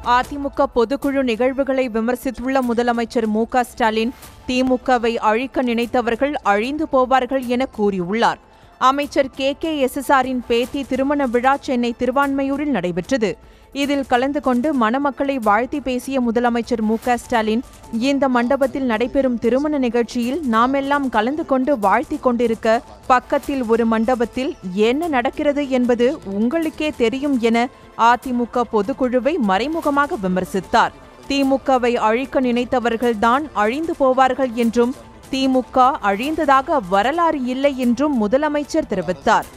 அதிமுக பொதுக்குழு நிகழ்வுகளை விமர்சித்துள்ள முதலமைச்சர் மு க ஸ்டாலின் திமுகவை அழிக்க நினைத்தவர்கள் அழிந்து போவார்கள் என கூறியுள்ளார் அமைச்சர் கே கே எஸ்எஸ்ஆரின் பேத்தி திருமண விழா சென்னை திருவான்மையூரில் நடைபெற்றது இதில் கலந்து கொண்டு மணமக்களை வாழ்த்தி பேசிய முதலமைச்சர் மு க ஸ்டாலின் இந்த மண்டபத்தில் நடைபெறும் திருமண நிகழ்ச்சியில் நாமெல்லாம் கலந்து கொண்டு வாழ்த்தி கொண்டிருக்க பக்கத்தில் ஒரு மண்டபத்தில் என்ன நடக்கிறது என்பது உங்களுக்கே தெரியும் என அதிமுக பொதுக்குழுவை மறைமுகமாக விமர்சித்தார் திமுகவை அழிக்க நினைத்தவர்கள்தான் அழிந்து போவார்கள் என்றும் திமுக அழிந்ததாக வரலாறு இல்லை என்றும் முதலமைச்சர் தெரிவித்தார்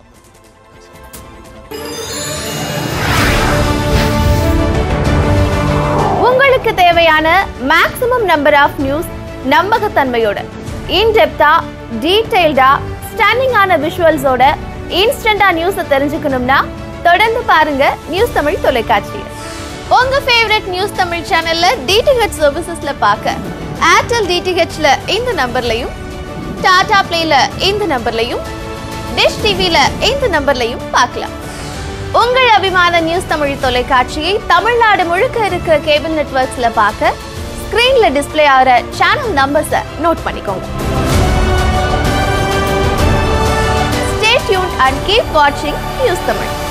உங்களுக்கு தேவையான மேக்ஸிமம் நம்பர் ஆஃப் நியூஸ் நம்பகத்தன்மையோட இன்டெப்தா டீடைல்டா ஸ்டன்னிங்கான விஷுவல்ஸோட இன்ஸ்டண்டா நியூஸை தெரிஞ்சுக்கணும்னா தொடர்ந்து பாருங்க நியூஸ் தமிழ் தொலைக்காட்சி உங்க ஃபேவரட் நியூஸ் தமிழ் சேனல்ல டிடிஹெச் சர்வீசஸ்ல பார்க்க ஏர்டெல் டிடிஹெச்ல இந்த நம்பர்லையும் டாடா பிளேல இந்த நம்பர்லையும் டிஷ் டிவில இந்த நம்பர்லையும் பார்க்கலாம் உங்கள் அபிமான நியூஸ் தமிழ் தொலைக்காட்சியை தமிழ்நாடு முழுக்க இருக்க கேபிள் நெட்வொர்க்ஸ்ல பார்க்க ஸ்கிரீன்ல டிஸ்ப்ளே ஆகிற சேனல் நம்பர்ஸை நோட் பண்ணிக்கோங்க ஸ்டே டியூன் அண்ட் கீப் வாட்சிங் நியூஸ் தமிழ்